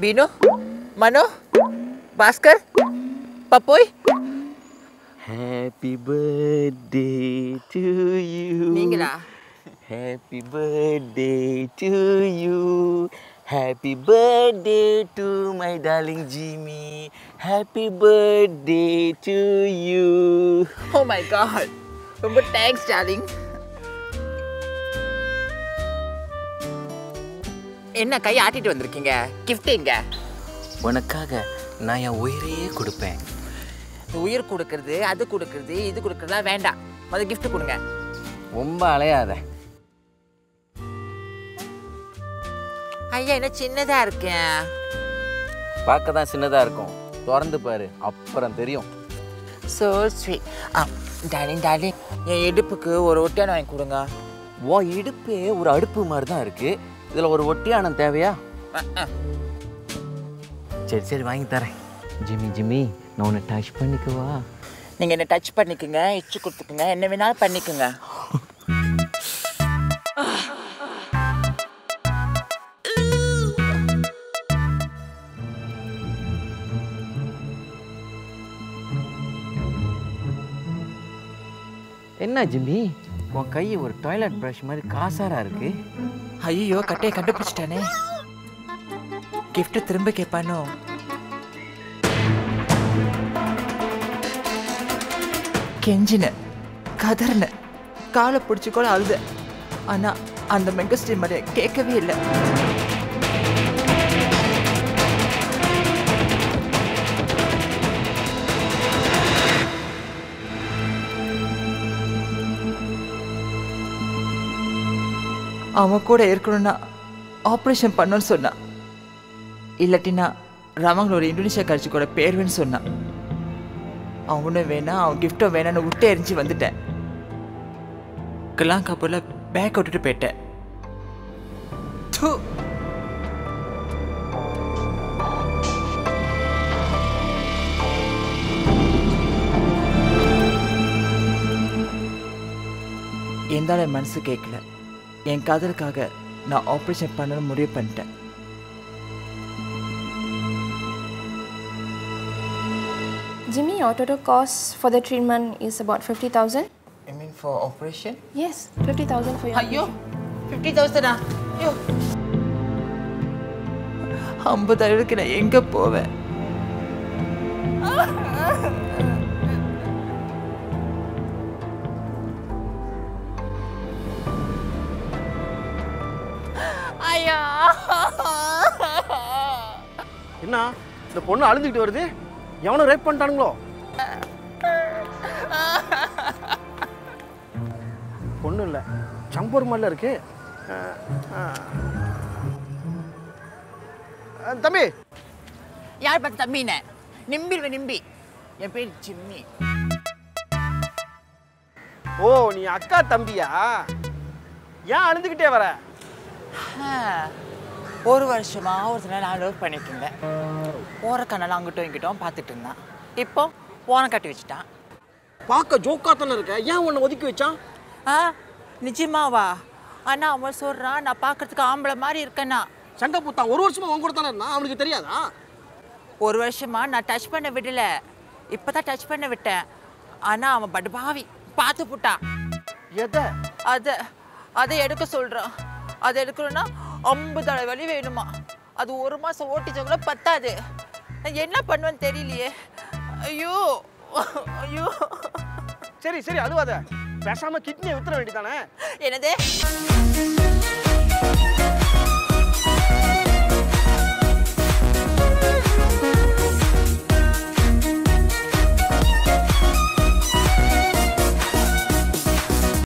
Bean Mano Bhaskar பப்போய் happy birthday to you நீங்களா happy birthday to you happy birthday to my darling Jimmy happy birthday to you oh my god ரொம்ப thanks darling என்ன கை ஆட்டிட்டு வந்திருக்கீங்க gift எங்க உனக்காக நான் என் உயிரையே கொடுப்பேன் உயிர் கொடுக்கறது அது கொடுக்கறது இது கொடுக்கறதுலாம் வேண்டாம் முதல்ல gift கொடுங்க ரொம்ப அலையாத ஐயா என்ன சின்னதா இருக்கேன் பார்க்க தான் சின்னதாக இருக்கும் திறந்து பாரு அப்புறம் தெரியும் so sweet ah darling darling என் இடுப்புக்கு ஒரு ஒட்டியான வாங்கி கொடுங்க உன் இடுப்பே ஒரு அடுப்பு மாதிரி தான் இருக்கு இதில் ஒரு ஒட்டியானம் தேவையா அஹ், அஹ். சரி சரி வாங்கி தரேன் ஜிம்மி ஜிம்மி நான் உன்னை டச் பண்ணிக்கவா நீங்க என்ன டச் பண்ணிக்கோங்க இச்சு கொடுத்துக்குங்க என்ன வேணாலும் பண்ணிக்கோங்க என்ன ஜிம்மி உன் கை ஒரு டாய்லெட் ப்ரஷ் மாதிரி காசாரா இருக்கு ஐயோ கட்டையை கண்டுபிடிச்சிட்டானே gift திரும்ப கேட்பானோ கெஞ்சின கதறின காலை பிடிச்சி கூட அழுத ஆனா அந்த மெங்கஸ்டீன் மாதிரி கேட்கவே இல்லை அவன் கூட இருக்கணும்னா ஆப்ரேஷன் பண்ணணும்னு சொன்னான் இல்லாட்டினா ராமங்களோட இந்தோனேஷியா கட்சி கூட பேருவேன்னு சொன்னான் அவனும் வேணாம் அவன் கிஃப்டும் வேணான்னு விட்டு எரிஞ்சு வந்துட்டேன் கலாம் கப்பூரில் பேக் விட்டுட்டு போயிட்டேன் தூ. இருந்தாலும் என் மனசு கேட்கல என் காதலுக்காக நான் ஆப்ரேஷன் பண்ணணும்னு முடிவு பண்ணிட்டேன் Jimmy, your total cost for the treatment is about 50,000. I mean for operation Yes, 50,000 for your ஐயோ operation. ஃபிஃப்டி தௌசண்டா ஐயோ ஐம்பதாயிரத்துக்கு நான் எங்கே போவேன் ஐயா என்ன இந்த பொண்ணு அழுதுகிட்டு வருது எவனும் ரேப் பண்ணிட்டானுங்களோ பொண்ணு இல்லை சம்பூர் மாதிரில இருக்கு அஹ், அஹ். அஹ், தம்பி யார் பார்த்து தம்பின்னு நிம்பிடுவேன் நிம்பி என் பேர் ஜிம்மி ஓ நீ அக்கா தம்பியா ஏன் அழுதுகிட்டே வர ஆ, ஒரு வருஷமா ஒருத்தனை நான் லவ் பண்ணிட்டு இருந்தேன் ஓர கண்ணெல்லாம் அங்கிட்டும் இங்கிட்டும் பார்த்துட்டு இருந்தான் இப்போ ஓரம் கட்டி வச்சுட்டான் பார்க்க ஜோக்கா தானே இருக்க ஏன் உன்னை ஒதுக்கி வச்சான் ஆ நிஜமாவா ஆனா அவன் சொல்றான் நான் பார்க்கறதுக்கு ஆம்பளை மாதிரி இருக்கேன்னா சங்கப்புத்தான் ஒரு வருஷமா உன் கூட தானே இருந்தான் அவனுக்கு தெரியாதா ஒரு வருஷமா நான் டச் பண்ண விடல இப்பதான் டச் பண்ண விட்டேன் ஆனா அவன் படுபாவி பார்த்து புட்டான் எதை அதை அதை எடுக்க சொல்றான் அதை எடுக்கணும்னா ஐம்பது தடவை வலி வேணுமா அது ஒரு மாசம் ஓட்டிச்சவங்கள பத்தாது நான் என்ன பண்ணுவேன்னு தெரியலையே ஐயோ ஐயோ சரி சரி அழுவாத பேசாம கிட்னியை வித்துற வேண்டியதானே என்னது